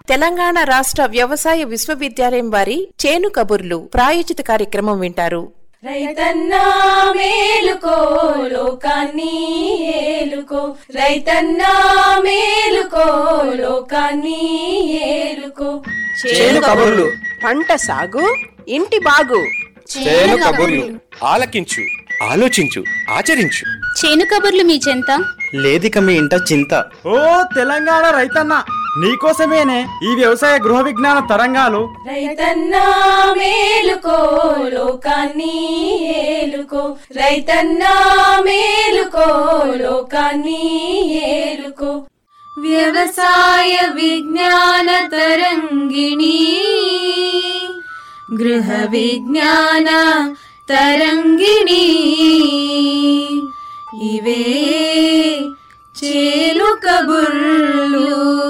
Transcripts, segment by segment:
తెలంగాణ రాష్ట్ర వ్యవసాయ విశ్వవిద్యాలయం వారి చేను కబుర్లు ప్రాయోజిత కార్యక్రమం వింటారు రైతన్నా మేలుకో లోకాన్ని ఏలుకో రైతన్నా మేలుకో లోకాన్ని ఏలుకో చేను కబుర్లు పంట సాగు ఇంటి బాగు చేను కబుర్లు ఆలకించు ఆలోచించు ఆచరించు చేను కబుర్లు మీ చెంత లేదిక మీ ఇంట చింత ఓ తెలంగాణ రైతన్న నీకోసమేనే ఈ వ్యవసాయ గృహ విజ్ఞాన తరంగాలు రైతన్నా మేలుకో లోకాన్ని ఏలుకో రైతన్నా మేలుకో లోకాన్ని ఏలుకో వ్యవసాయ విజ్ఞాన తరంగిణి గృహ విజ్ఞాన తరంగిణి ఇవే చేలు కబుర్లు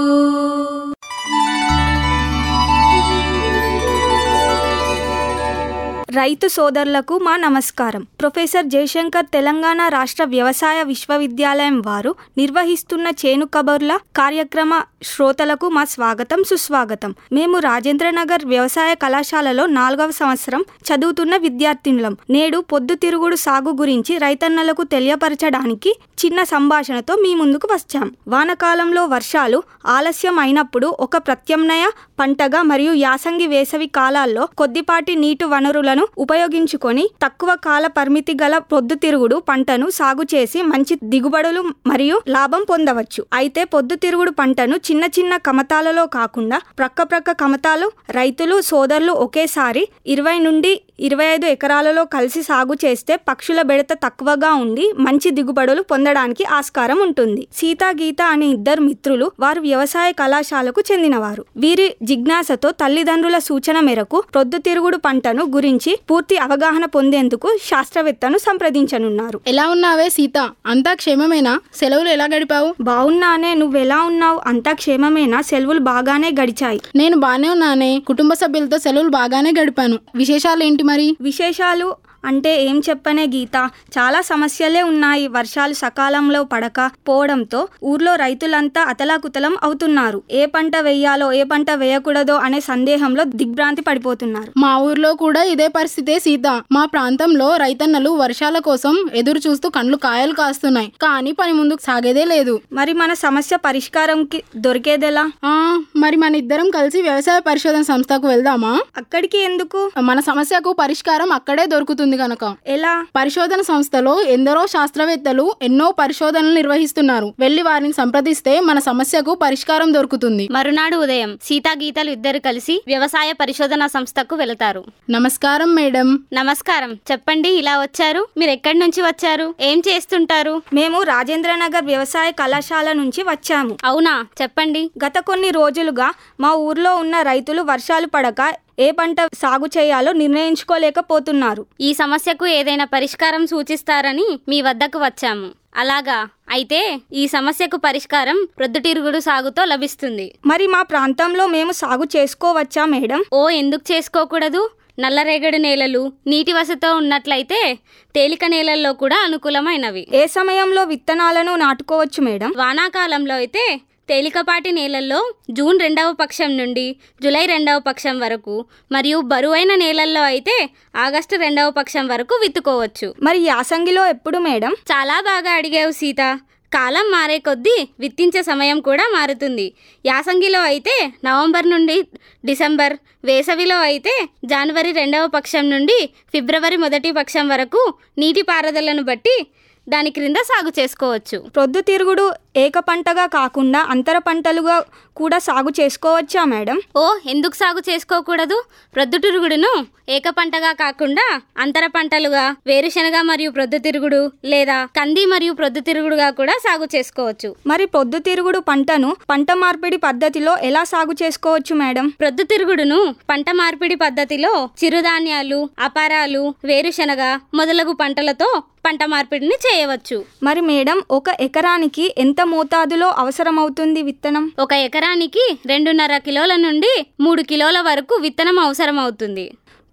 రైతు సోదరులకు మా నమస్కారం ప్రొఫెసర్ జయశంకర్ తెలంగాణ రాష్ట్ర వ్యవసాయ విశ్వవిద్యాలయం వారు నిర్వహిస్తున్న చేను కబర్ల కార్యక్రమ శ్రోతలకు మా స్వాగతం సుస్వాగతం మేము రాజేంద్రనగర్ వ్యవసాయ కళాశాలలో నాలుగవ సంవత్సరం చదువుతున్న విద్యార్థినులం నేడు పొద్దుతిరుగుడు సాగు గురించి రైతన్నలకు తెలియపరచడానికి చిన్న సంభాషణతో మీ ముందుకు వచ్చాం వానకాలంలో వర్షాలు ఆలస్యం అయినప్పుడు ఒక ప్రత్యామ్నాయ పంటగా మరియు యాసంగి వేసవి కాలాల్లో కొద్దిపాటి నీటి వనరులను ఉపయోగించుకొని తక్కువ కాల పరిమితి గల పొద్దుతిరుగుడు పంటను సాగు చేసి మంచి దిగుబడులు మరియు లాభం పొందవచ్చు అయితే పొద్దుతిరుగుడు పంటను చిన్న చిన్న కమతాలలో కాకుండా ప్రక్క ప్రక్క కమతాలు రైతులు సోదరులు ఒకేసారి ఇరవై నుండి ఇరవై ఐదు ఎకరాలలో కలిసి సాగు చేస్తే పక్షుల బెడత తక్కువగా ఉండి మంచి దిగుబడులు పొందడానికి ఆస్కారం ఉంటుంది సీతా గీత అనే ఇద్దరు మిత్రులు వారు వ్యవసాయ కళాశాలకు చెందినవారు వీరి జిజ్ఞాసతో తల్లిదండ్రుల సూచన మేరకు ప్రొద్దుతిరుగుడు పంటను గురించి పూర్తి అవగాహన పొందేందుకు శాస్త్రవేత్తను సంప్రదించనున్నారు ఎలా ఉన్నావే సీత అంతా క్షేమమేనా సెలవులు ఎలా గడిపావు బావున్నానే నువ్వెలా ఉన్నావు అంతా క్షేమమేనా సెలవులు బాగానే గడిచాయి నేను బానే ఉన్నానే కుటుంబ సభ్యులతో సెలవులు బాగానే గడిపాను విశేషాలు ఏంటి మరి విశేషాలు అంటే ఏం చెప్పనే గీత చాలా సమస్యలే ఉన్నాయి వర్షాలు సకాలంలో పడక పోవడంతో ఊర్లో రైతులంతా అతలాకుతలం అవుతున్నారు ఏ పంట వేయాలో ఏ పంట వేయకూడదో అనే సందేహంలో దిగ్భ్రాంతి పడిపోతున్నారు మా ఊర్లో కూడా ఇదే పరిస్థితే సీత మా ప్రాంతంలో రైతన్నలు వర్షాల కోసం ఎదురు చూస్తూ కండ్లు కాయలు కాస్తున్నాయి కానీ పని ముందుకు సాగేదే లేదు మరి మన సమస్య పరిష్కారంకి దొరికేదెలా ఆ మరి మన ఇద్దరం కలిసి వ్యవసాయ పరిశోధన సంస్థకు వెళ్దామా అక్కడికి ఎందుకు మన సమస్యకు పరిష్కారం అక్కడే దొరుకుతుంది కనుక ఎలా పరిశోధన సంస్థలో ఎందరో శాస్త్రవేత్తలు ఎన్నో పరిశోధనలు నిర్వహిస్తున్నారు వెళ్లి వారిని సంప్రదిస్తే మన సమస్యకు పరిష్కారం దొరుకుతుంది మరునాడు ఉదయం సీతా గీతలు ఇద్దరు కలిసి వ్యవసాయ పరిశోధన సంస్థకు వెళతారు నమస్కారం మేడం నమస్కారం చెప్పండి ఇలా వచ్చారు మీరు ఎక్కడి నుంచి వచ్చారు ఏం చేస్తుంటారు మేము రాజేంద్రనగర్ వ్యవసాయ కళాశాల నుంచి వచ్చాము అవునా చెప్పండి గత కొన్ని రోజులుగా మా ఊర్లో ఉన్న రైతులు వర్షాలు పడక ఏ పంట సాగు చేయాలో నిర్ణయించుకోలేకపోతున్నారు ఈ సమస్యకు ఏదైనా పరిష్కారం సూచిస్తారని మీ వద్దకు వచ్చాము అలాగా అయితే ఈ సమస్యకు పరిష్కారం ప్రొద్దుటిరుగుడు సాగుతో లభిస్తుంది మరి మా ప్రాంతంలో మేము సాగు చేసుకోవచ్చా మేడం ఓ ఎందుకు చేసుకోకూడదు నల్లరేగడి నేలలు నీటి వసతో ఉన్నట్లయితే తేలిక నేలల్లో కూడా అనుకూలమైనవి ఏ సమయంలో విత్తనాలను నాటుకోవచ్చు మేడం వానాకాలంలో అయితే తేలికపాటి నేలల్లో జూన్ రెండవ పక్షం నుండి జూలై రెండవ పక్షం వరకు మరియు బరువైన నేలల్లో అయితే ఆగస్టు రెండవ పక్షం వరకు విత్తుకోవచ్చు మరి యాసంగిలో ఎప్పుడు మేడం చాలా బాగా అడిగావు సీత కాలం మారే కొద్దీ విత్తించే సమయం కూడా మారుతుంది యాసంగిలో అయితే నవంబర్ నుండి డిసెంబర్ వేసవిలో అయితే జనవరి రెండవ పక్షం నుండి ఫిబ్రవరి మొదటి పక్షం వరకు నీటిపారుదలను బట్టి దాని క్రింద సాగు చేసుకోవచ్చు ప్రొద్దుతిరుగుడు ఏక పంటగా కాకుండా అంతర పంటలుగా కూడా సాగు చేసుకోవచ్చా మేడం ఓ ఎందుకు సాగు చేసుకోకూడదు ప్రొద్దుతిరుగుడును ఏక పంటగా కాకుండా అంతర పంటలుగా వేరుశనగ మరియు ప్రొద్దుతిరుగుడు లేదా కంది మరియు ప్రొద్దుతిరుగుడుగా కూడా సాగు చేసుకోవచ్చు మరి పొద్దుతిరుగుడు పంటను పంట మార్పిడి పద్ధతిలో ఎలా సాగు చేసుకోవచ్చు మేడం ప్రొద్దుతిరుగుడును పంట మార్పిడి పద్ధతిలో చిరుధాన్యాలు అపారాలు వేరుశనగ మొదలగు పంటలతో పంట మార్పిడిని చేయవచ్చు మరి మేడం ఒక ఎకరానికి ఎంత మోతాదులో అవసరమవుతుంది విత్తనం ఒక ఎకరానికి రెండున్నర కిలోల నుండి మూడు కిలోల వరకు విత్తనం అవసరం అవుతుంది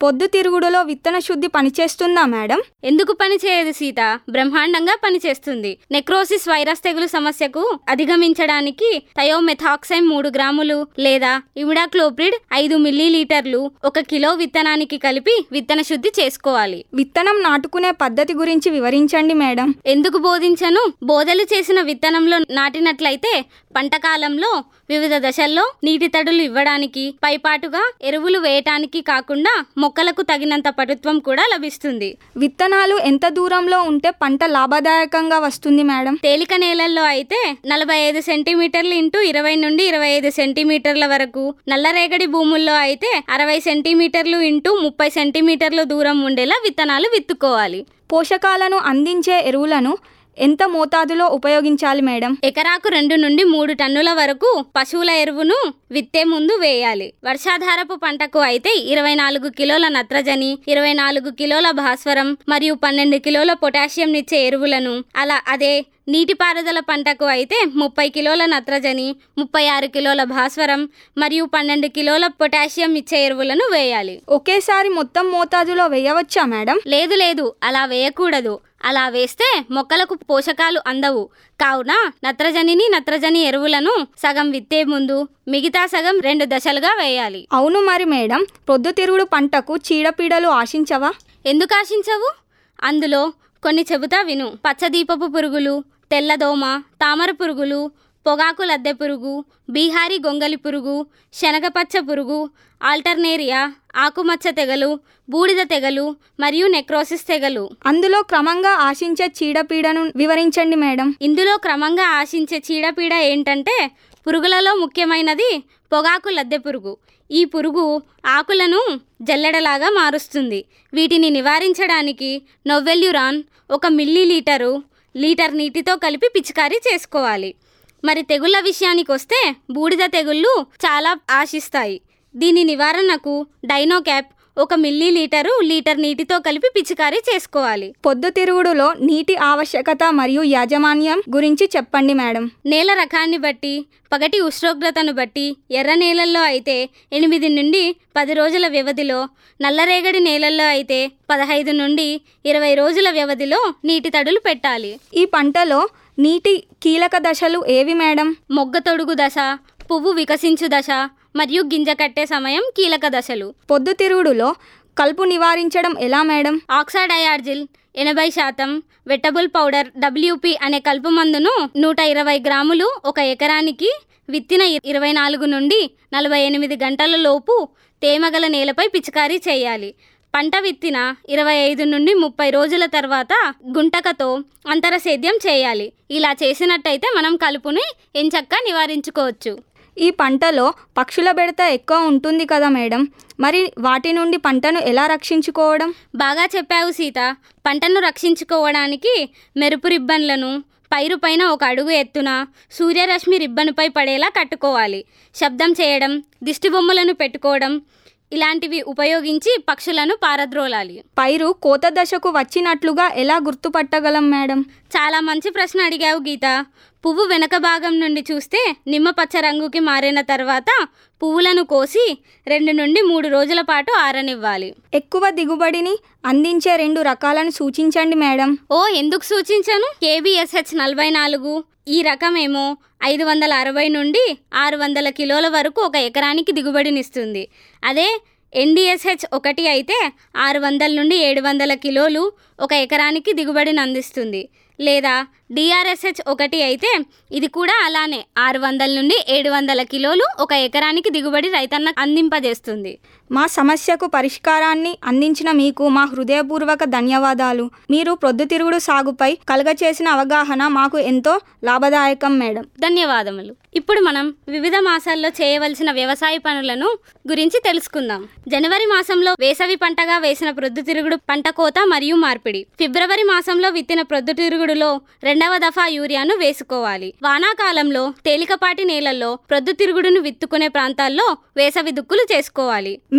పొద్దుతిరుగుడులో విత్తన శుద్ధి పనిచేస్తుందా మేడం ఎందుకు పని చేయదు సీత బ్రహ్మాండంగా పనిచేస్తుంది నెక్రోసిస్ వైరస్ తెగులు సమస్యకు అధిగమించడానికి థయోమెథాక్సైమ్ మూడు గ్రాములు లేదా ఇమిడాక్లోప్రిడ్ ఐదు మిల్లీలీటర్లు ఒక కిలో విత్తనానికి కలిపి విత్తన శుద్ధి చేసుకోవాలి విత్తనం నాటుకునే పద్ధతి గురించి వివరించండి మేడం ఎందుకు బోధించను బోధలు చేసిన విత్తనంలో నాటినట్లయితే పంట కాలంలో వివిధ దశల్లో నీటి తడులు ఇవ్వడానికి పైపాటుగా ఎరువులు వేయటానికి కాకుండా మొక్కలకు తగినంత పటుత్వం కూడా లభిస్తుంది విత్తనాలు ఎంత దూరంలో ఉంటే పంట లాభదాయకంగా వస్తుంది మేడం తేలిక నేలల్లో అయితే నలభై ఐదు సెంటీమీటర్లు ఇంటూ ఇరవై నుండి ఇరవై ఐదు సెంటీమీటర్ల వరకు నల్లరేగడి భూముల్లో అయితే అరవై సెంటీమీటర్లు ఇంటూ ముప్పై సెంటీమీటర్ల దూరం ఉండేలా విత్తనాలు విత్తుకోవాలి పోషకాలను అందించే ఎరువులను ఎంత మోతాదులో ఉపయోగించాలి మేడం ఎకరాకు రెండు నుండి మూడు టన్నుల వరకు పశువుల ఎరువును విత్తే ముందు వేయాలి వర్షాధారపు పంటకు అయితే ఇరవై నాలుగు కిలోల నత్రజని ఇరవై నాలుగు కిలోల భాస్వరం మరియు పన్నెండు కిలోల పొటాషియం ఇచ్చే ఎరువులను అలా అదే నీటిపారుదల పంటకు అయితే ముప్పై కిలోల నత్రజని ముప్పై ఆరు కిలోల భాస్వరం మరియు పన్నెండు కిలోల పొటాషియం ఇచ్చే ఎరువులను వేయాలి ఒకేసారి మొత్తం మోతాదులో వేయవచ్చా మేడం లేదు లేదు అలా వేయకూడదు అలా వేస్తే మొక్కలకు పోషకాలు అందవు కావున నత్రజనిని నత్రజని ఎరువులను సగం విత్తే ముందు మిగతా సగం రెండు దశలుగా వేయాలి అవును మరి మేడం ప్రొద్దుతిరుగుడు పంటకు చీడపీడలు ఆశించవా ఎందుకు ఆశించవు అందులో కొన్ని చెబుతా విను పచ్చదీపపు పురుగులు తెల్లదోమ తామర పురుగులు పొగాకు లద్దె పురుగు బీహారీ గొంగలి పురుగు శనగపచ్చ పురుగు ఆల్టర్నేరియా ఆకుమచ్చ తెగలు బూడిద తెగలు మరియు నెక్రోసిస్ తెగలు అందులో క్రమంగా ఆశించే చీడపీడను వివరించండి మేడం ఇందులో క్రమంగా ఆశించే చీడపీడ ఏంటంటే పురుగులలో ముఖ్యమైనది పొగాకు లద్దె పురుగు ఈ పురుగు ఆకులను జల్లెడలాగా మారుస్తుంది వీటిని నివారించడానికి నొవెల్యురాన్ ఒక మిల్లీ లీటరు లీటర్ నీటితో కలిపి పిచికారీ చేసుకోవాలి మరి తెగుళ్ళ విషయానికి వస్తే బూడిద తెగుళ్ళు చాలా ఆశిస్తాయి దీని నివారణకు డైనోక్యాప్ ఒక మిల్లీ లీటరు లీటర్ నీటితో కలిపి పిచికారీ చేసుకోవాలి పొద్దుతిరుగుడులో నీటి ఆవశ్యకత మరియు యాజమాన్యం గురించి చెప్పండి మేడం నేల రకాన్ని బట్టి పగటి ఉష్ణోగ్రతను బట్టి ఎర్ర నేలల్లో అయితే ఎనిమిది నుండి పది రోజుల వ్యవధిలో నల్లరేగడి నేలల్లో అయితే పదహైదు నుండి ఇరవై రోజుల వ్యవధిలో నీటి తడులు పెట్టాలి ఈ పంటలో నీటి కీలక దశలు ఏవి మేడం మొగ్గ తొడుగు దశ పువ్వు వికసించు దశ మరియు గింజ కట్టే సమయం కీలక దశలు పొద్దుతిరుగుడులో కలుపు నివారించడం ఎలా మేడం ఆక్సాడయార్జిల్ ఎనభై శాతం వెట్టబుల్ పౌడర్ డబ్ల్యూపి అనే కలుపు మందును నూట ఇరవై గ్రాములు ఒక ఎకరానికి విత్తిన ఇ- ఇరవై నాలుగు నుండి నలభై ఎనిమిది గంటల లోపు తేమగల నేలపై పిచికారీ చేయాలి పంట విత్తిన ఇరవై ఐదు నుండి ముప్పై రోజుల తర్వాత గుంటకతో అంతర సేద్యం చేయాలి ఇలా చేసినట్టయితే మనం కలుపుని ఎంచక్కా నివారించుకోవచ్చు ఈ పంటలో పక్షుల బెడత ఎక్కువ ఉంటుంది కదా మేడం మరి వాటి నుండి పంటను ఎలా రక్షించుకోవడం బాగా చెప్పావు సీత పంటను రక్షించుకోవడానికి మెరుపు రిబ్బన్లను పైరు పైన ఒక అడుగు ఎత్తున సూర్యరశ్మి రిబ్బన్పై పడేలా కట్టుకోవాలి శబ్దం చేయడం దిష్టి బొమ్మలను పెట్టుకోవడం ఇలాంటివి ఉపయోగించి పక్షులను పారద్రోలాలి పైరు కోత దశకు వచ్చినట్లుగా ఎలా గుర్తుపట్టగలం మేడం చాలా మంచి ప్రశ్న అడిగావు గీత పువ్వు వెనక భాగం నుండి చూస్తే నిమ్మపచ్చ రంగుకి మారిన తర్వాత పువ్వులను కోసి రెండు నుండి మూడు రోజుల పాటు ఆరనివ్వాలి ఎక్కువ దిగుబడిని అందించే రెండు రకాలను సూచించండి మేడం ఓ ఎందుకు సూచించాను కేబిఎస్హెచ్ నలభై నాలుగు ఈ రకమేమో ఐదు వందల అరవై నుండి ఆరు వందల కిలోల వరకు ఒక ఎకరానికి దిగుబడినిస్తుంది అదే ఎన్డిఎస్హెచ్ ఒకటి అయితే ఆరు వందల నుండి ఏడు వందల కిలోలు ఒక ఎకరానికి దిగుబడిని అందిస్తుంది లేదా డిఆర్ఎస్హెచ్ ఒకటి అయితే ఇది కూడా అలానే ఆరు వందల నుండి ఏడు వందల కిలోలు ఒక ఎకరానికి దిగుబడి రైతన్న అందింపజేస్తుంది మా సమస్యకు పరిష్కారాన్ని అందించిన మీకు మా హృదయపూర్వక ధన్యవాదాలు మీరు ప్రొద్దుతిరుగుడు సాగుపై కలుగచేసిన అవగాహన మాకు ఎంతో లాభదాయకం మేడం ధన్యవాదములు ఇప్పుడు మనం వివిధ మాసాల్లో చేయవలసిన వ్యవసాయ పనులను గురించి తెలుసుకుందాం జనవరి మాసంలో వేసవి పంటగా వేసిన ప్రొద్దుతిరుగుడు పంట కోత మరియు మార్పిడి ఫిబ్రవరి మాసంలో విత్తిన ప్రొద్దుతిరుగుడులో రెండవ దఫా యూరియాను వేసుకోవాలి వానాకాలంలో తేలికపాటి నేలల్లో ప్రొద్దుతిరుగుడును విత్తుకునే ప్రాంతాల్లో వేసవి దుక్కులు చేసుకోవాలి మే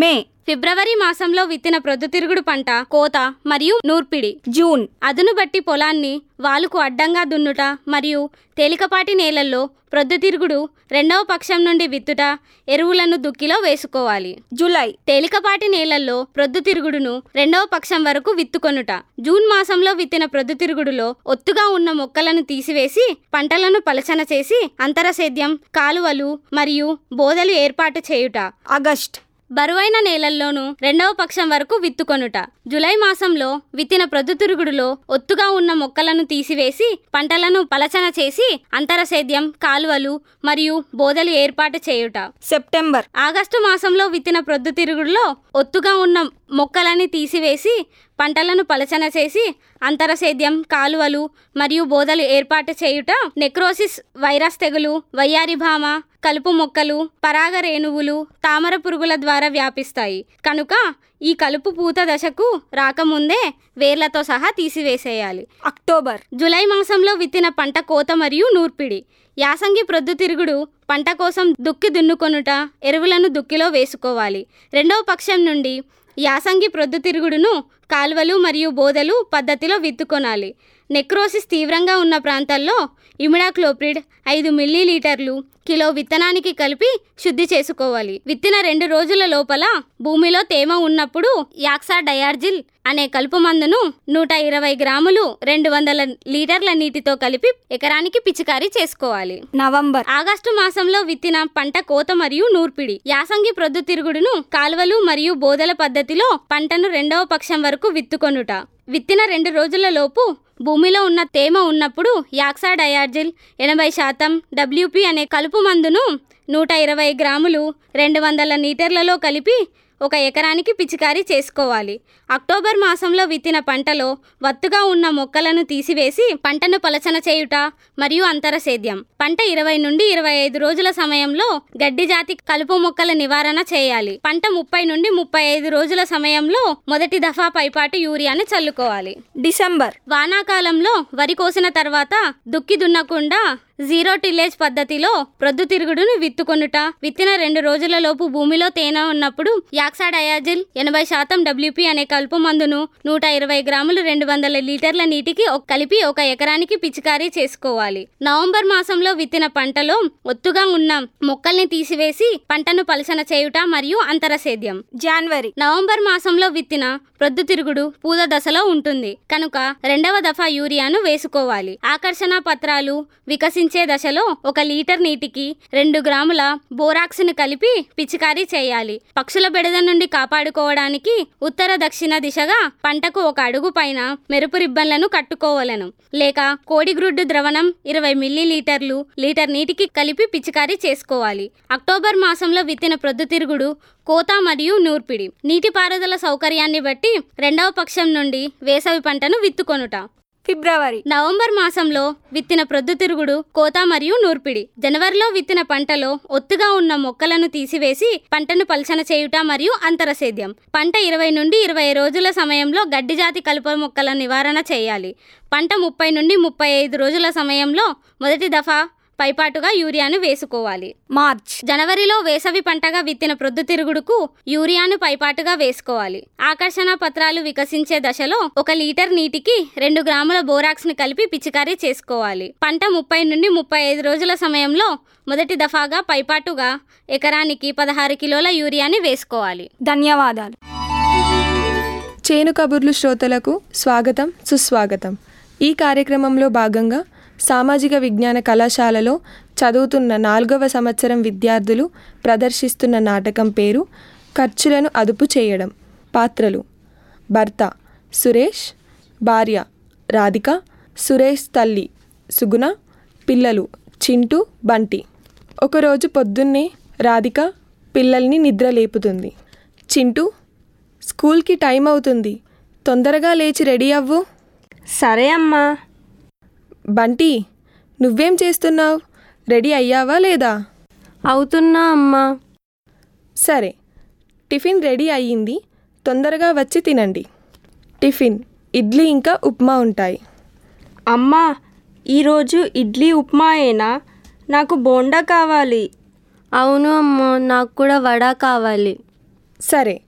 ఫిబ్రవరి మాసంలో విత్తిన ప్రొద్దుతిరుగుడు పంట కోత మరియు నూర్పిడి జూన్ అదును బట్టి పొలాన్ని వాలుకు అడ్డంగా దున్నుట మరియు తేలికపాటి నేలల్లో ప్రొద్దుతిరుగుడు రెండవ పక్షం నుండి విత్తుట ఎరువులను దుక్కిలో వేసుకోవాలి జూలై తేలికపాటి నేలల్లో ప్రొద్దుతిరుగుడును రెండవ పక్షం వరకు విత్తుకొనుట జూన్ మాసంలో విత్తిన ప్రొద్దుతిరుగుడులో ఒత్తుగా ఉన్న మొక్కలను తీసివేసి పంటలను పలచన చేసి అంతరసేద్యం కాలువలు మరియు బోదలు ఏర్పాటు చేయుట ఆగస్ట్ బరువైన నేలల్లోనూ రెండవ పక్షం వరకు విత్తుకొనుట జులై మాసంలో విత్తిన ప్రొద్దుతిరుగుడులో ఒత్తుగా ఉన్న మొక్కలను తీసివేసి పంటలను పలచన చేసి అంతరసేద్యం కాలువలు మరియు బోదలు ఏర్పాటు చేయుట సెప్టెంబర్ ఆగస్టు మాసంలో విత్తిన ప్రొద్దుతిరుగుడులో ఒత్తుగా ఉన్న మొక్కలని తీసివేసి పంటలను పలచన చేసి అంతరసేద్యం కాలువలు మరియు బోదలు ఏర్పాటు చేయుట నెక్రోసిస్ వైరస్ తెగులు వయ్యారి భామ కలుపు మొక్కలు పరాగ రేణువులు తామర పురుగుల ద్వారా వ్యాపిస్తాయి కనుక ఈ కలుపు పూత దశకు రాకముందే వేర్లతో సహా తీసివేసేయాలి అక్టోబర్ జూలై మాసంలో విత్తిన పంట కోత మరియు నూర్పిడి యాసంగి ప్రొద్దుతిరుగుడు పంట కోసం దుక్కి దున్నుకొనుట ఎరువులను దుక్కిలో వేసుకోవాలి రెండవ పక్షం నుండి యాసంగి ప్రొద్దుతిరుగుడును కాలువలు మరియు బోదలు పద్ధతిలో విత్తుకొనాలి నెక్రోసిస్ తీవ్రంగా ఉన్న ప్రాంతాల్లో ఇమిడాక్లోప్రిడ్ ఐదు మిల్లీలీటర్లు కిలో విత్తనానికి కలిపి శుద్ధి చేసుకోవాలి విత్తిన రెండు రోజుల లోపల భూమిలో తేమ ఉన్నప్పుడు యాక్సా డయార్జిల్ అనే కలుపు మందును నూట ఇరవై గ్రాములు రెండు వందల లీటర్ల నీటితో కలిపి ఎకరానికి పిచికారీ చేసుకోవాలి నవంబర్ ఆగస్టు మాసంలో విత్తిన పంట కోత మరియు నూర్పిడి యాసంగి ప్రొద్దుతిరుగుడును కాలువలు మరియు బోదల పద్ధతిలో పంటను రెండవ పక్షం వరకు విత్తుకొనుట విత్తిన రెండు రోజుల లోపు భూమిలో ఉన్న తేమ ఉన్నప్పుడు యాక్సా డయార్జిల్ ఎనభై శాతం డబ్ల్యూపి అనే కలుపు మందును నూట ఇరవై గ్రాములు రెండు వందల లీటర్లలో కలిపి ఒక ఎకరానికి పిచికారీ చేసుకోవాలి అక్టోబర్ మాసంలో విత్తిన పంటలో వత్తుగా ఉన్న మొక్కలను తీసివేసి పంటను పలచన చేయుట మరియు అంతర సేద్యం పంట ఇరవై నుండి ఇరవై ఐదు రోజుల సమయంలో గడ్డి జాతి కలుపు మొక్కల నివారణ చేయాలి పంట ముప్పై నుండి ముప్పై ఐదు రోజుల సమయంలో మొదటి దఫా పైపాటు యూరియాను చల్లుకోవాలి డిసెంబర్ వానాకాలంలో వరి కోసిన తర్వాత దుక్కి దున్నకుండా జీరో టిల్లేజ్ పద్ధతిలో ప్రొద్దుతిరుగుడును విత్తుకొనుట విత్తిన రెండు రోజుల లోపు భూమిలో తేనె ఉన్నప్పుడు యాక్సా డయాజిల్ ఎనభై శాతం డబ్ల్యూపీ అనే కలుపు మందును నూట ఇరవై గ్రాములు రెండు వందల లీటర్ల నీటికి ఒక- కలిపి ఒక ఎకరానికి పిచికారీ చేసుకోవాలి నవంబర్ మాసంలో విత్తిన పంటలో ఒత్తుగా ఉన్న మొక్కల్ని తీసివేసి పంటను పలసన చేయుట మరియు అంతర సేద్యం జనవరి నవంబర్ మాసంలో విత్తిన ప్రొద్దుతిరుగుడు పూత దశలో ఉంటుంది కనుక రెండవ దఫా యూరియాను వేసుకోవాలి ఆకర్షణ పత్రాలు వికసించే దశలో ఒక లీటర్ నీటికి రెండు గ్రాముల బోరాక్స్ను కలిపి పిచికారీ చేయాలి పక్షుల బెడద నుండి కాపాడుకోవడానికి ఉత్తర దక్షిణ దిశగా పంటకు ఒక అడుగు పైన మెరుపు రిబ్బన్లను కట్టుకోవలను లేక కోడిగ్రుడ్డు ద్రవణం ఇరవై మిల్లీ లీటర్లు లీటర్ నీటికి కలిపి పిచికారీ చేసుకోవాలి అక్టోబర్ మాసంలో విత్తిన ప్రొద్దుతిరుగుడు కోత మరియు నూర్పిడి నీటిపారుదల సౌకర్యాన్ని బట్టి రెండవ పక్షం నుండి వేసవి పంటను విత్తుకొనుట ఫిబ్రవరి నవంబర్ మాసంలో విత్తిన ప్రొద్దుతిరుగుడు కోత మరియు నూర్పిడి జనవరిలో విత్తిన పంటలో ఒత్తుగా ఉన్న మొక్కలను తీసివేసి పంటను పలచన చేయుట మరియు అంతరసేద్యం పంట ఇరవై నుండి ఇరవై రోజుల సమయంలో గడ్డి జాతి కలుపు మొక్కల నివారణ చేయాలి పంట ముప్పై నుండి ముప్పై ఐదు రోజుల సమయంలో మొదటి దఫా పైపాటుగా యూరియాను వేసుకోవాలి మార్చ్ జనవరిలో వేసవి పంటగా విత్తిన ప్రొద్దుతిరుగుడుకు యూరియాను పైపాటుగా వేసుకోవాలి ఆకర్షణ పత్రాలు వికసించే దశలో ఒక లీటర్ నీటికి రెండు గ్రాముల బోరాక్స్ ని కలిపి పిచికారీ చేసుకోవాలి పంట ముప్పై నుండి ముప్పై ఐదు రోజుల సమయంలో మొదటి దఫాగా పైపాటుగా ఎకరానికి పదహారు కిలోల యూరియాని వేసుకోవాలి ధన్యవాదాలు చేను కబుర్లు శ్రోతలకు స్వాగతం సుస్వాగతం ఈ కార్యక్రమంలో భాగంగా సామాజిక విజ్ఞాన కళాశాలలో చదువుతున్న నాలుగవ సంవత్సరం విద్యార్థులు ప్రదర్శిస్తున్న నాటకం పేరు ఖర్చులను అదుపు చేయడం పాత్రలు భర్త సురేష్ భార్య రాధిక సురేష్ తల్లి సుగుణ పిల్లలు చింటూ బంటి ఒకరోజు పొద్దున్నే రాధిక పిల్లల్ని నిద్ర లేపుతుంది చింటూ స్కూల్కి టైం అవుతుంది తొందరగా లేచి రెడీ అవ్వు సరే అమ్మా బంటి నువ్వేం చేస్తున్నావు రెడీ అయ్యావా లేదా అవుతున్నా అమ్మా సరే టిఫిన్ రెడీ అయ్యింది తొందరగా వచ్చి తినండి టిఫిన్ ఇడ్లీ ఇంకా ఉప్మా ఉంటాయి అమ్మా ఈరోజు ఇడ్లీ ఉప్మాయేనా నాకు బోండా కావాలి అవును అమ్మా నాకు కూడా వడ కావాలి సరే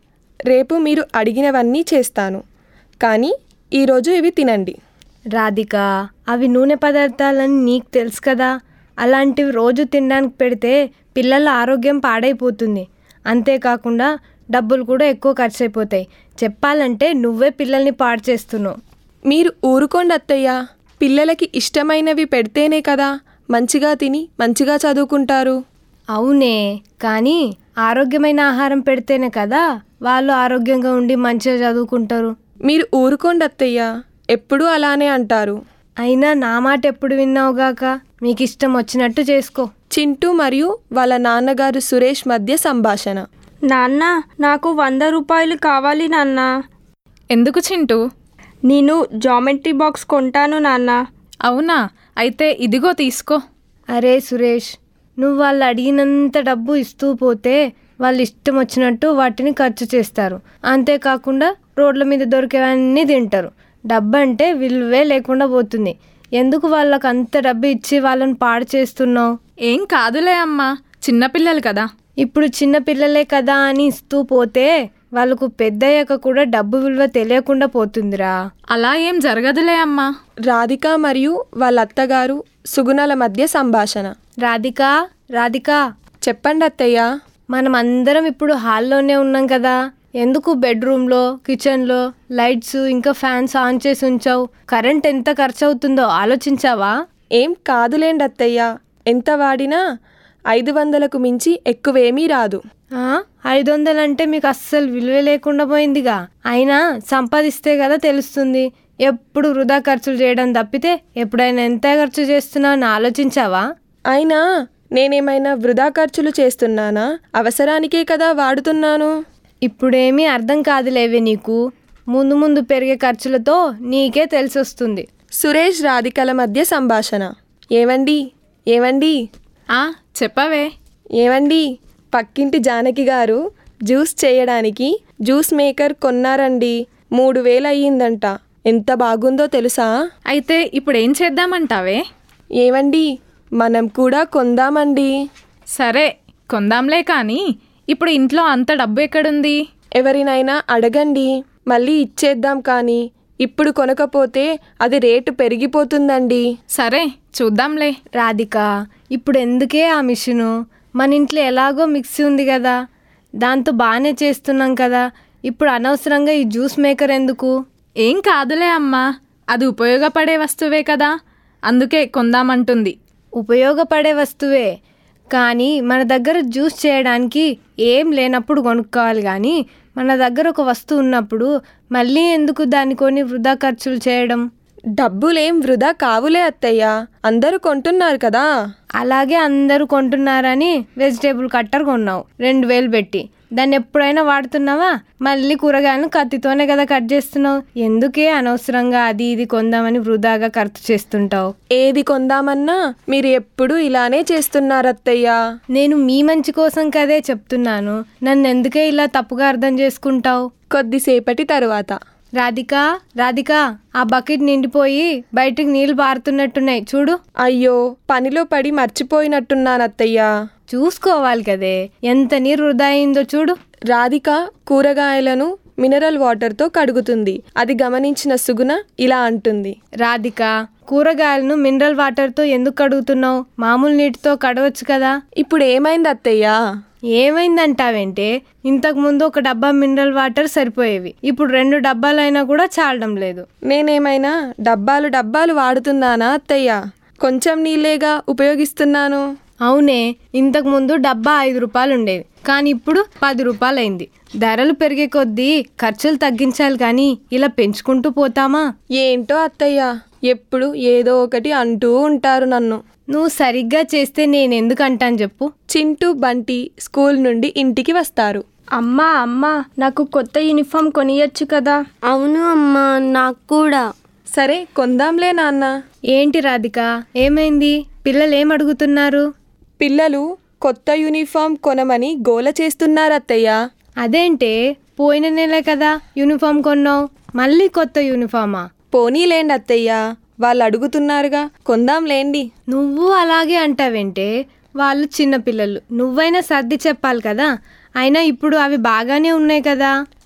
రేపు మీరు అడిగినవన్నీ చేస్తాను కానీ ఈరోజు ఇవి తినండి రాధిక అవి నూనె పదార్థాలని నీకు తెలుసు కదా అలాంటివి రోజు తినడానికి పెడితే పిల్లల ఆరోగ్యం పాడైపోతుంది అంతేకాకుండా డబ్బులు కూడా ఎక్కువ ఖర్చు అయిపోతాయి చెప్పాలంటే నువ్వే పిల్లల్ని పాడు చేస్తున్నావు మీరు ఊరుకోండి అత్తయ్య పిల్లలకి ఇష్టమైనవి పెడితేనే కదా మంచిగా తిని మంచిగా చదువుకుంటారు అవునే కానీ ఆరోగ్యమైన ఆహారం పెడితేనే కదా వాళ్ళు ఆరోగ్యంగా ఉండి మంచిగా చదువుకుంటారు మీరు ఊరుకోండి అత్తయ్య ఎప్పుడూ అలానే అంటారు అయినా నా మాట ఎప్పుడు విన్నావుగాక మీకు ఇష్టం వచ్చినట్టు చేసుకో చింటూ మరియు వాళ్ళ నాన్నగారు సురేష్ మధ్య సంభాషణ నాన్న నాకు వంద రూపాయలు కావాలి నాన్న ఎందుకు చింటూ నేను జామెట్రీ బాక్స్ కొంటాను నాన్న అవునా అయితే ఇదిగో తీసుకో అరే సురేష్ నువ్వు వాళ్ళు అడిగినంత డబ్బు ఇస్తూ పోతే వాళ్ళు ఇష్టం వచ్చినట్టు వాటిని ఖర్చు చేస్తారు అంతేకాకుండా రోడ్ల మీద దొరికేవన్నీ తింటారు డబ్బు అంటే విలువే లేకుండా పోతుంది ఎందుకు వాళ్ళకు అంత డబ్బు ఇచ్చి వాళ్ళని పాడు చేస్తున్నావు ఏం కాదులే అమ్మా చిన్నపిల్లలు కదా ఇప్పుడు చిన్న పిల్లలే కదా అని ఇస్తూ పోతే వాళ్ళకు పెద్దయ్యాక కూడా డబ్బు విలువ తెలియకుండా పోతుందిరా అలా ఏం జరగదులే అమ్మా రాధిక మరియు వాళ్ళ అత్తగారు సుగుణల మధ్య సంభాషణ రాధిక రాధిక చెప్పండి అత్తయ్య మనం అందరం ఇప్పుడు హాల్లోనే ఉన్నాం కదా ఎందుకు బెడ్రూమ్లో కిచెన్లో లైట్స్ ఇంకా ఫ్యాన్స్ ఆన్ చేసి ఉంచావు కరెంట్ ఎంత ఖర్చు అవుతుందో ఆలోచించావా ఏం కాదులేండి అత్తయ్య ఎంత వాడినా ఐదు వందలకు మించి ఎక్కువేమీ రాదు ఆ, ఐదు వందలంటే మీకు అస్సలు విలువ లేకుండా పోయిందిగా అయినా సంపాదిస్తే కదా తెలుస్తుంది ఎప్పుడు వృధా ఖర్చులు చేయడం తప్పితే ఎప్పుడైనా ఎంత ఖర్చు చేస్తున్నావు అని ఆలోచించావా అయినా నేనేమైనా వృధా ఖర్చులు చేస్తున్నానా అవసరానికే కదా వాడుతున్నాను ఇప్పుడేమీ అర్థం కాదులేవే నీకు ముందు ముందు పెరిగే ఖర్చులతో నీకే తెలిసొస్తుంది సురేష్ రాధికల మధ్య సంభాషణ ఏవండి ఏవండి ఆ చెప్పవే ఏవండి పక్కింటి జానకి గారు జ్యూస్ చేయడానికి జ్యూస్ మేకర్ కొన్నారండి మూడు వేలు అయ్యిందంట ఎంత బాగుందో తెలుసా అయితే ఇప్పుడు ఏం చేద్దామంటావే ఏవండి మనం కూడా కొందామండి సరే కొందాంలే కానీ ఇప్పుడు ఇంట్లో అంత డబ్బు ఎక్కడుంది ఎవరినైనా అడగండి మళ్ళీ ఇచ్చేద్దాం కానీ ఇప్పుడు కొనకపోతే అది రేటు పెరిగిపోతుందండి సరే చూద్దాంలే రాధిక ఇప్పుడు ఎందుకే ఆ మిషను మన ఇంట్లో ఎలాగో మిక్సీ ఉంది కదా దాంతో బాగానే చేస్తున్నాం కదా ఇప్పుడు అనవసరంగా ఈ జ్యూస్ మేకర్ ఎందుకు ఏం కాదులే అమ్మా అది ఉపయోగపడే వస్తువే కదా అందుకే కొందామంటుంది ఉపయోగపడే వస్తువే కానీ మన దగ్గర జ్యూస్ చేయడానికి ఏం లేనప్పుడు కొనుక్కోవాలి కానీ మన దగ్గర ఒక వస్తువు ఉన్నప్పుడు మళ్ళీ ఎందుకు దాన్ని కొని వృధా ఖర్చులు చేయడం డబ్బులేం వృధా కావులే అత్తయ్య అందరూ కొంటున్నారు కదా అలాగే అందరూ కొంటున్నారని వెజిటేబుల్ కట్టర్ కొన్నావు రెండు వేలు పెట్టి దాన్ని ఎప్పుడైనా వాడుతున్నావా మళ్ళీ కూరగాయలను కత్తితోనే కదా కట్ చేస్తున్నావు ఎందుకే అనవసరంగా అది ఇది కొందామని వృధాగా ఖర్చు చేస్తుంటావు ఏది కొందామన్నా మీరు ఎప్పుడు ఇలానే చేస్తున్నారు అత్తయ్య నేను మీ మంచి కోసం కదే చెప్తున్నాను నన్ను ఎందుకే ఇలా తప్పుగా అర్థం చేసుకుంటావు కొద్దిసేపటి తరువాత రాధిక రాధిక ఆ బకెట్ నిండిపోయి బయటికి నీళ్లు పారుతున్నట్టున్నాయి చూడు అయ్యో పనిలో పడి మర్చిపోయినట్టున్నాను అత్తయ్య చూసుకోవాలి కదే ఎంత నీరు వృధా అయిందో చూడు రాధిక కూరగాయలను మినరల్ వాటర్తో కడుగుతుంది అది గమనించిన సుగుణ ఇలా అంటుంది రాధిక కూరగాయలను మినరల్ వాటర్తో ఎందుకు కడుగుతున్నావు మామూలు నీటితో కడవచ్చు కదా ఇప్పుడు ఏమైంది అత్తయ్య ఏమైందంటావేంటే ఇంతకు ముందు ఒక డబ్బా మినరల్ వాటర్ సరిపోయేవి ఇప్పుడు రెండు డబ్బాలైనా కూడా చాలడం లేదు నేనేమైనా డబ్బాలు డబ్బాలు వాడుతున్నానా అత్తయ్య కొంచెం నీళ్ళేగా ఉపయోగిస్తున్నాను అవునే ఇంతకు ముందు డబ్బా ఐదు రూపాయలు ఉండేది కానీ ఇప్పుడు పది రూపాయలు అయింది ధరలు పెరిగే కొద్దీ ఖర్చులు తగ్గించాలి కానీ ఇలా పెంచుకుంటూ పోతామా ఏంటో అత్తయ్య ఎప్పుడు ఏదో ఒకటి అంటూ ఉంటారు నన్ను నువ్వు సరిగ్గా చేస్తే నేను ఎందుకు అంటాను చెప్పు చింటూ బంటి స్కూల్ నుండి ఇంటికి వస్తారు అమ్మా అమ్మా నాకు కొత్త యూనిఫామ్ కొనియొచ్చు కదా అవును అమ్మా నాకు కూడా సరే కొందాంలే నాన్న ఏంటి రాధిక ఏమైంది పిల్లలు ఏం అడుగుతున్నారు పిల్లలు కొత్త యూనిఫామ్ కొనమని గోల చేస్తున్నారు అత్తయ్య అదేంటే పోయిన నెలే కదా యూనిఫామ్ కొన్నావు మళ్ళీ కొత్త యూనిఫామా పోనీలేండి అత్తయ్య వాళ్ళు అడుగుతున్నారుగా కొందాంలేండి నువ్వు అలాగే అంటావేంటే వాళ్ళు చిన్నపిల్లలు నువ్వైనా సర్ది చెప్పాలి కదా అయినా ఇప్పుడు అవి బాగానే ఉన్నాయి కదా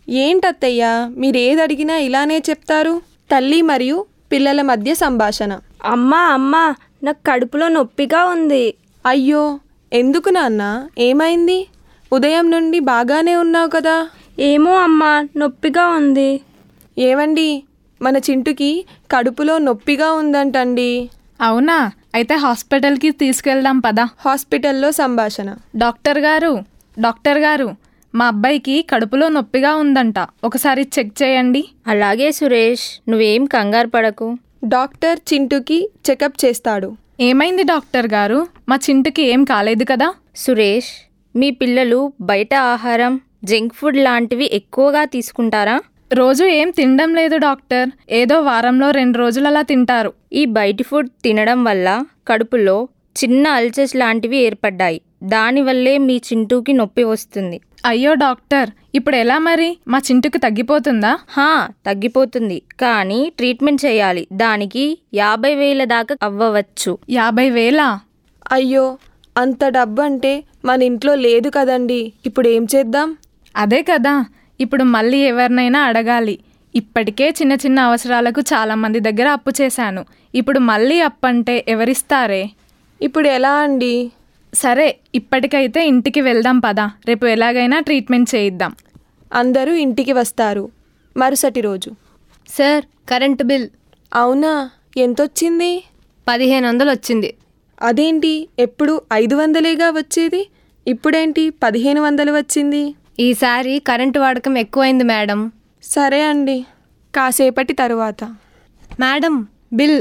ఏంటత్తయ్యా మీరేది అడిగినా ఇలానే చెప్తారు తల్లి మరియు పిల్లల మధ్య సంభాషణ అమ్మా అమ్మా నాకు కడుపులో నొప్పిగా ఉంది అయ్యో ఎందుకు నాన్న ఏమైంది ఉదయం నుండి బాగానే ఉన్నావు కదా ఏమో అమ్మా నొప్పిగా ఉంది ఏవండి మన చింటుకి కడుపులో నొప్పిగా ఉందంటండి అవునా అయితే హాస్పిటల్కి తీసుకెళ్దాం పదా హాస్పిటల్లో సంభాషణ డాక్టర్ గారు డాక్టర్ గారు మా అబ్బాయికి కడుపులో నొప్పిగా ఉందంట ఒకసారి చెక్ చేయండి అలాగే సురేష్ నువ్వేం కంగారు పడకు డాక్టర్ చింటుకి చెకప్ చేస్తాడు ఏమైంది డాక్టర్ గారు మా చింటుకి ఏం కాలేదు కదా సురేష్ మీ పిల్లలు బయట ఆహారం జంక్ ఫుడ్ లాంటివి ఎక్కువగా తీసుకుంటారా రోజు ఏం తినడం లేదు డాక్టర్ ఏదో వారంలో రెండు రోజులు అలా తింటారు ఈ బయటి ఫుడ్ తినడం వల్ల కడుపులో చిన్న అల్సర్స్ లాంటివి ఏర్పడ్డాయి దానివల్లే మీ చింటూకి నొప్పి వస్తుంది అయ్యో డాక్టర్ ఇప్పుడు ఎలా మరి మా చింటుకి తగ్గిపోతుందా హా తగ్గిపోతుంది కానీ ట్రీట్మెంట్ చేయాలి దానికి యాభై వేల దాకా అవ్వవచ్చు యాభై వేలా అయ్యో అంత డబ్బు అంటే మన ఇంట్లో లేదు కదండి ఇప్పుడు ఏం చేద్దాం అదే కదా ఇప్పుడు మళ్ళీ ఎవరినైనా అడగాలి ఇప్పటికే చిన్న చిన్న అవసరాలకు చాలా మంది దగ్గర అప్పు చేశాను ఇప్పుడు మళ్ళీ అప్పు అంటే ఎవరిస్తారే ఇప్పుడు ఎలా అండి సరే ఇప్పటికైతే ఇంటికి వెళ్దాం పదా రేపు ఎలాగైనా ట్రీట్మెంట్ చేయిద్దాం అందరూ ఇంటికి వస్తారు మరుసటి రోజు సార్ కరెంటు బిల్ అవునా ఎంతొచ్చింది పదిహేను వందలు వచ్చింది అదేంటి ఎప్పుడు ఐదు వందలేగా వచ్చేది ఇప్పుడేంటి పదిహేను వందలు వచ్చింది ఈసారి కరెంటు వాడకం ఎక్కువైంది మేడం సరే అండి కాసేపటి తరువాత మేడం బిల్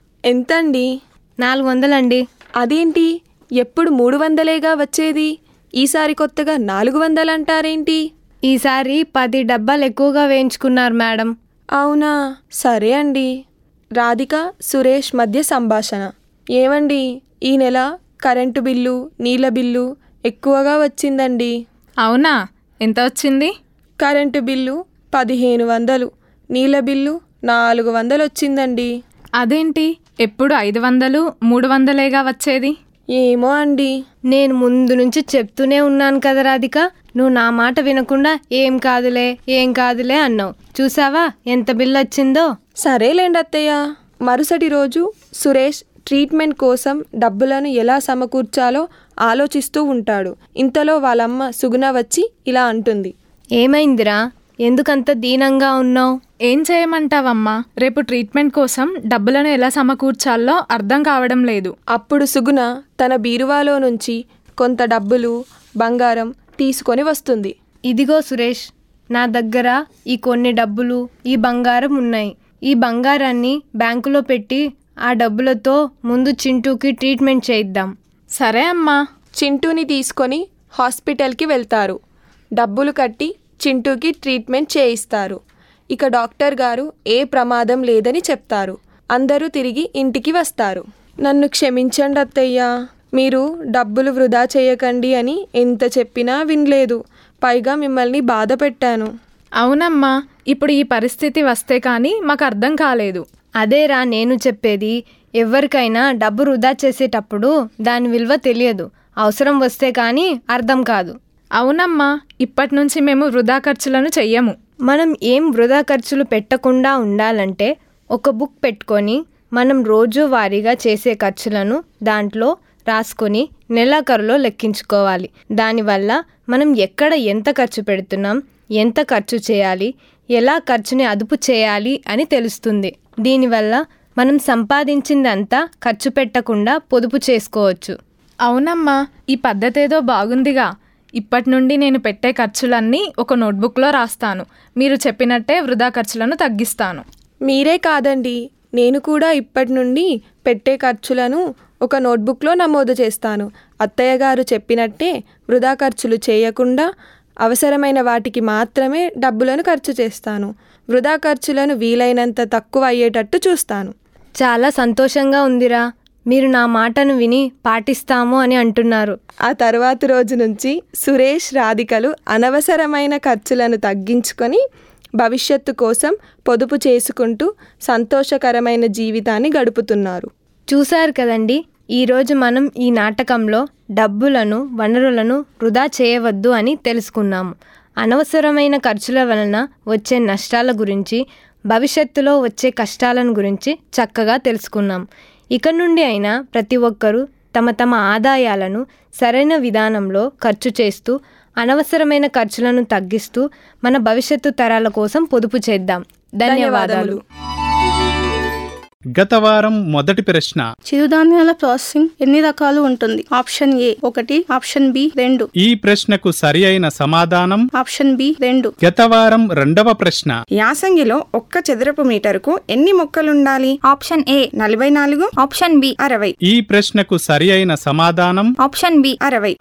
ఎంతండి నాలుగు వందలండి అదేంటి ఎప్పుడు మూడు వందలేగా వచ్చేది ఈసారి కొత్తగా నాలుగు వందలు అంటారేంటి ఈసారి పది డబ్బాలు ఎక్కువగా వేయించుకున్నారు మేడం అవునా సరే అండి రాధిక సురేష్ మధ్య సంభాషణ ఏమండి ఈ నెల కరెంటు బిల్లు నీళ్ళ బిల్లు ఎక్కువగా వచ్చిందండి అవునా ఎంత వచ్చింది కరెంటు బిల్లు పదిహేను వందలు నీళ్ళ బిల్లు నాలుగు వందలు వచ్చిందండి అదేంటి ఎప్పుడు ఐదు వందలు మూడు వందలేగా వచ్చేది ఏమో అండి నేను ముందు నుంచి చెప్తూనే ఉన్నాను కదా రాధిక నువ్వు నా మాట వినకుండా ఏం కాదులే ఏం కాదులే అన్నావు చూసావా ఎంత బిల్ వచ్చిందో సరేలేండి అత్తయ్య మరుసటి రోజు సురేష్ ట్రీట్మెంట్ కోసం డబ్బులను ఎలా సమకూర్చాలో ఆలోచిస్తూ ఉంటాడు ఇంతలో వాళ్ళమ్మ సుగుణ వచ్చి ఇలా అంటుంది ఏమైందిరా ఎందుకంత దీనంగా ఉన్నావు ఏం చేయమంటావమ్మా రేపు ట్రీట్మెంట్ కోసం డబ్బులను ఎలా సమకూర్చాలో అర్థం కావడం లేదు అప్పుడు సుగుణ తన బీరువాలో నుంచి కొంత డబ్బులు బంగారం తీసుకొని వస్తుంది ఇదిగో సురేష్ నా దగ్గర ఈ కొన్ని డబ్బులు ఈ బంగారం ఉన్నాయి ఈ బంగారాన్ని బ్యాంకులో పెట్టి ఆ డబ్బులతో ముందు చింటూకి ట్రీట్మెంట్ చేయిద్దాం సరే అమ్మా చింటూని తీసుకొని హాస్పిటల్కి వెళ్తారు డబ్బులు కట్టి చింటూకి ట్రీట్మెంట్ చేయిస్తారు ఇక డాక్టర్ గారు ఏ ప్రమాదం లేదని చెప్తారు అందరూ తిరిగి ఇంటికి వస్తారు నన్ను క్షమించండి అత్తయ్య మీరు డబ్బులు వృధా చేయకండి అని ఎంత చెప్పినా వినలేదు పైగా మిమ్మల్ని బాధ పెట్టాను అవునమ్మా ఇప్పుడు ఈ పరిస్థితి వస్తే కానీ మాకు అర్థం కాలేదు అదేరా నేను చెప్పేది ఎవరికైనా డబ్బు వృధా చేసేటప్పుడు దాని విలువ తెలియదు అవసరం వస్తే కానీ అర్థం కాదు అవునమ్మా ఇప్పటి నుంచి మేము వృధా ఖర్చులను చెయ్యము మనం ఏం వృధా ఖర్చులు పెట్టకుండా ఉండాలంటే ఒక బుక్ పెట్టుకొని మనం రోజువారీగా చేసే ఖర్చులను దాంట్లో రాసుకొని నెలాఖరులో లెక్కించుకోవాలి దానివల్ల మనం ఎక్కడ ఎంత ఖర్చు పెడుతున్నాం ఎంత ఖర్చు చేయాలి ఎలా ఖర్చుని అదుపు చేయాలి అని తెలుస్తుంది దీనివల్ల మనం సంపాదించిందంతా ఖర్చు పెట్టకుండా పొదుపు చేసుకోవచ్చు అవునమ్మా ఈ పద్ధతి ఏదో బాగుందిగా ఇప్పటి నుండి నేను పెట్టే ఖర్చులన్నీ ఒక నోట్బుక్లో రాస్తాను మీరు చెప్పినట్టే వృధా ఖర్చులను తగ్గిస్తాను మీరే కాదండి నేను కూడా ఇప్పటి నుండి పెట్టే ఖర్చులను ఒక నోట్బుక్లో నమోదు చేస్తాను అత్తయ్య గారు చెప్పినట్టే వృధా ఖర్చులు చేయకుండా అవసరమైన వాటికి మాత్రమే డబ్బులను ఖర్చు చేస్తాను వృధా ఖర్చులను వీలైనంత తక్కువ అయ్యేటట్టు చూస్తాను చాలా సంతోషంగా ఉందిరా మీరు నా మాటను విని పాటిస్తాము అని అంటున్నారు ఆ తర్వాతి రోజు నుంచి సురేష్ రాధికలు అనవసరమైన ఖర్చులను తగ్గించుకొని భవిష్యత్తు కోసం పొదుపు చేసుకుంటూ సంతోషకరమైన జీవితాన్ని గడుపుతున్నారు చూశారు కదండి ఈరోజు మనం ఈ నాటకంలో డబ్బులను వనరులను వృధా చేయవద్దు అని తెలుసుకున్నాము అనవసరమైన ఖర్చుల వలన వచ్చే నష్టాల గురించి భవిష్యత్తులో వచ్చే కష్టాలను గురించి చక్కగా తెలుసుకున్నాం ఇక నుండి అయినా ప్రతి ఒక్కరూ తమ తమ ఆదాయాలను సరైన విధానంలో ఖర్చు చేస్తూ అనవసరమైన ఖర్చులను తగ్గిస్తూ మన భవిష్యత్తు తరాల కోసం పొదుపు చేద్దాం ధన్యవాదాలు గత వారం మొదటి ప్రశ్న చిరుధాన్యాల ప్రాసెసింగ్ ఎన్ని రకాలు ఉంటుంది ఆప్షన్ ఏ ఒకటి ఆప్షన్ బి రెండు ఈ ప్రశ్నకు సరి అయిన సమాధానం ఆప్షన్ బి రెండు గత వారం రెండవ ప్రశ్న యాసంగిలో ఒక్క చదరపు మీటరుకు ఎన్ని మొక్కలుండాలి ఆప్షన్ ఏ నలభై నాలుగు ఆప్షన్ బి అరవై ఈ ప్రశ్నకు సరి అయిన సమాధానం ఆప్షన్ బి అరవై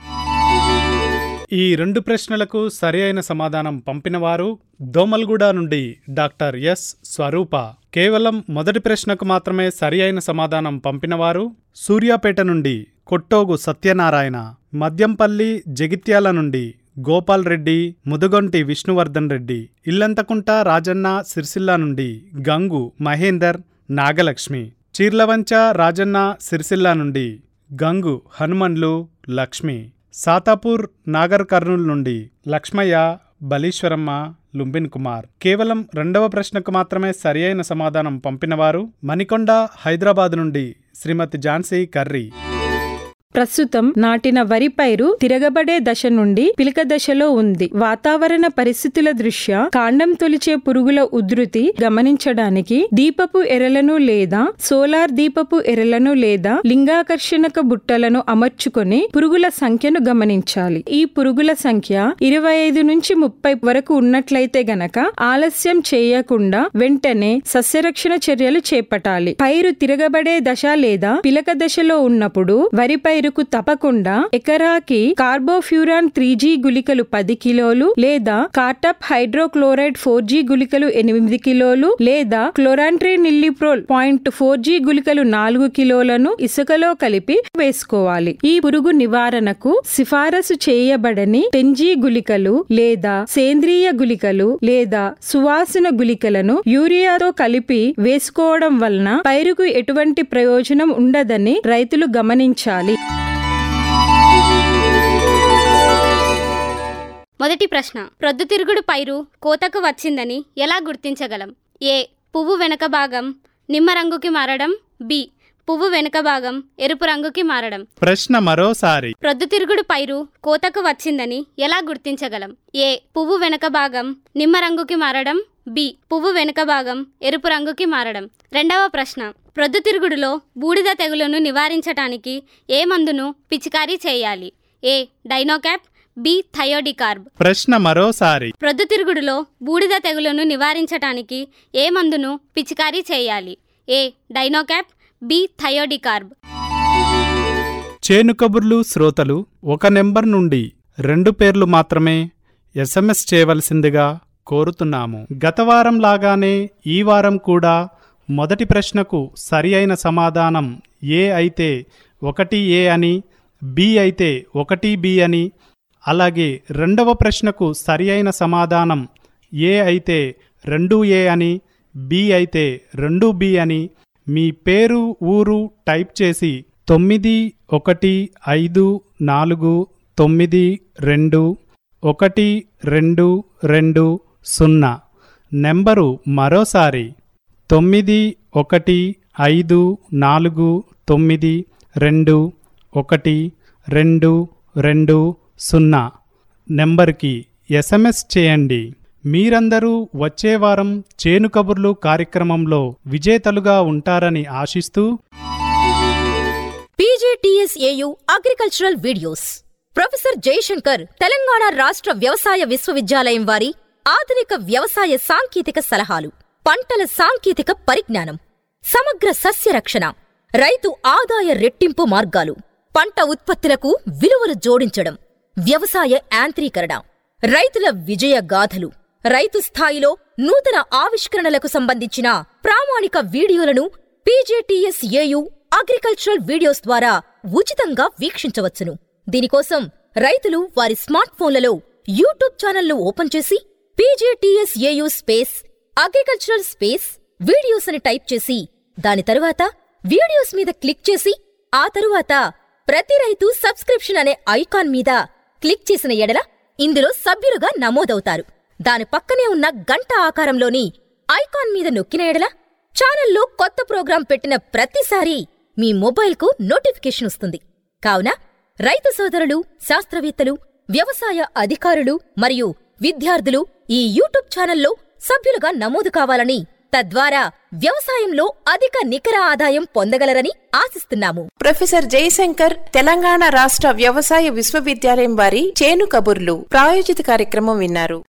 ఈ రెండు ప్రశ్నలకు సరి అయిన సమాధానం పంపినవారు దోమల్గూడ నుండి డాక్టర్ ఎస్ స్వరూప కేవలం మొదటి ప్రశ్నకు మాత్రమే సరి అయిన సమాధానం పంపినవారు సూర్యాపేట నుండి కొట్టోగు సత్యనారాయణ మద్యంపల్లి జగిత్యాల నుండి గోపాల్ రెడ్డి ముదుగొంటి విష్ణువర్ధన్ రెడ్డి ఇల్లంతకుంట రాజన్న సిరిసిల్ల నుండి గంగు మహేందర్ నాగలక్ష్మి చీర్లవంచ రాజన్న సిరిసిల్ల నుండి గంగు హనుమన్లు లక్ష్మి సాతాపూర్ నాగర్ కర్నూల్ నుండి లక్ష్మయ్య బలీశ్వరమ్మ లుంబిన్ కుమార్ కేవలం రెండవ ప్రశ్నకు మాత్రమే సరి అయిన సమాధానం పంపినవారు మణికొండ హైదరాబాద్ నుండి శ్రీమతి ఝాన్సీ కర్రీ ప్రస్తుతం నాటిన వరి పైరు తిరగబడే దశ నుండి పిలక దశలో ఉంది వాతావరణ పరిస్థితుల దృష్ట్యా కాండం తొలిచే పురుగుల ఉధృతి గమనించడానికి దీపపు ఎరలను లేదా సోలార్ దీపపు ఎరలను లేదా లింగాకర్షణక బుట్టలను అమర్చుకొని పురుగుల సంఖ్యను గమనించాలి ఈ పురుగుల సంఖ్య ఇరవై ఐదు నుంచి ముప్పై వరకు ఉన్నట్లయితే గనక ఆలస్యం చేయకుండా వెంటనే సస్యరక్షణ చర్యలు చేపట్టాలి పైరు తిరగబడే దశ లేదా పిలక దశలో ఉన్నప్పుడు వరి పైరుకు తప్పకుండా ఎకరాకి కార్బోఫ్యూరాన్ త్రీ జీ గుళికలు పది కిలోలు లేదా కార్టప్ హైడ్రోక్లోరైడ్ ఫోర్ జీ గుళికలు ఎనిమిది కిలోలు లేదా chlorantraniliprole point four G గుళికలు నాలుగు కిలోలను ఇసుకలో కలిపి వేసుకోవాలి ఈ పురుగు నివారణకు సిఫారసు చేయబడని టెన్జీ గుళికలు లేదా సేంద్రియ గుళికలు లేదా సువాసన గుళికలను యూరియాతో కలిపి వేసుకోవడం వలన పైరుకు ఎటువంటి ప్రయోజనం ఉండదని రైతులు గమనించాలి మొదటి ప్రశ్న ప్రొద్దుతిరుగుడు పైరు కోతకు వచ్చిందని ఎలా గుర్తించగలం ఏ పువ్వు వెనక భాగం నిమ్మ రంగుకి మారడం బి పువ్వు వెనుక భాగం ఎరుపు రంగుకి మారడం ప్రశ్న మరోసారి ప్రొద్దుతిరుగుడు పైరు కోతకు వచ్చిందని ఎలా గుర్తించగలం ఏ పువ్వు వెనక భాగం నిమ్మ రంగుకి మారడం బి పువ్వు వెనుక భాగం ఎరుపు రంగుకి మారడం రెండవ ప్రశ్న ప్రొద్దుతిరుగుడులో బూడిద తెగులును నివారించటానికి ఏ మందును పిచికారీ చేయాలి ఏ డైనోక్యాప్ బి థయోడికార్బ్ ప్రశ్న మరోసారి ప్రొద్దుతిరుగుడులో బూడిద తెగులును నివారించటానికి ఏ మందును పిచికారీ చేయాలి ఏ డైనోక్యాప్ బి థయోడికార్బ్ చేను కబుర్లు శ్రోతలు ఒక నెంబర్ నుండి రెండు పేర్లు మాత్రమే ఎస్ఎంఎస్ చేయవలసిందిగా కోరుతున్నాము గత వారం లాగానే ఈ వారం కూడా మొదటి ప్రశ్నకు సరి అయిన సమాధానం ఏ అయితే ఒకటి ఏ అని బి అయితే ఒకటి బి అని అలాగే రెండవ ప్రశ్నకు సరి అయిన సమాధానం ఏ అయితే రెండు ఏ అని బి అయితే రెండు బి అని మీ పేరు ఊరు టైప్ చేసి తొమ్మిది ఒకటి ఐదు నాలుగు తొమ్మిది రెండు ఒకటి రెండు రెండు సున్నా నెంబరు మరోసారి తొమ్మిది ఒకటి ఐదు నాలుగు తొమ్మిది రెండు ఒకటి రెండు రెండు సున్నా నెంబర్కి ఎస్ఎంఎస్ చేయండి మీరందరూ వచ్చే వారం చేను కబుర్లు కార్యక్రమంలో విజేతలుగా ఉంటారని ఆశిస్తూ PGTSAU agricultural videos professor Jayashankar Telangana రాష్ట్ర వ్యవసాయ విశ్వవిద్యాలయం వారి ఆధునిక వ్యవసాయ సాంకేతిక సలహాలు పంటల సాంకేతిక పరిజ్ఞానం సమగ్ర సస్య రక్షణ రైతు ఆదాయ రెట్టింపు మార్గాలు పంట ఉత్పత్తులకు విలువలు జోడించడం వ్యవసాయ యాంత్రీకరణ రైతుల విజయ గాథలు రైతు స్థాయిలో నూతన ఆవిష్కరణలకు సంబంధించిన ప్రామాణిక వీడియోలను పీజేటీఎస్ఏయు అగ్రికల్చరల్ వీడియోస్ ద్వారా ఉచితంగా వీక్షించవచ్చును దీనికోసం రైతులు వారి స్మార్ట్ ఫోన్లలో యూట్యూబ్ ఛానల్ను ఓపెన్ చేసి PJTSAU space agricultural space videos అని టైప్ చేసి దాని తరువాత వీడియోస్ మీద క్లిక్ చేసి ఆ తరువాత ప్రతి రైతు సబ్స్క్రిప్షన్ అనే ఐకాన్ మీద క్లిక్ చేసిన ఎడల ఇందులో సభ్యులుగా నమోదవుతారు దాని పక్కనే ఉన్న గంట ఆకారంలోని ఐకాన్ మీద నొక్కిన ఎడల ఛానల్లో కొత్త ప్రోగ్రాం పెట్టిన ప్రతిసారి మీ మొబైల్కు నోటిఫికేషన్ వస్తుంది కావున రైతు సోదరులు శాస్త్రవేత్తలు వ్యవసాయ అధికారులు మరియు విద్యార్థులు ఈ యూట్యూబ్ ఛానల్లో సభ్యులుగా నమోదు కావాలని తద్వారా వ్యవసాయంలో అధిక నికర ఆదాయం పొందగలరని ఆశిస్తున్నాము ప్రొఫెసర్ జయశంకర్ తెలంగాణ రాష్ట్ర వ్యవసాయ విశ్వవిద్యాలయం వారి చేను కబుర్లు ప్రాయోజిత కార్యక్రమం విన్నారు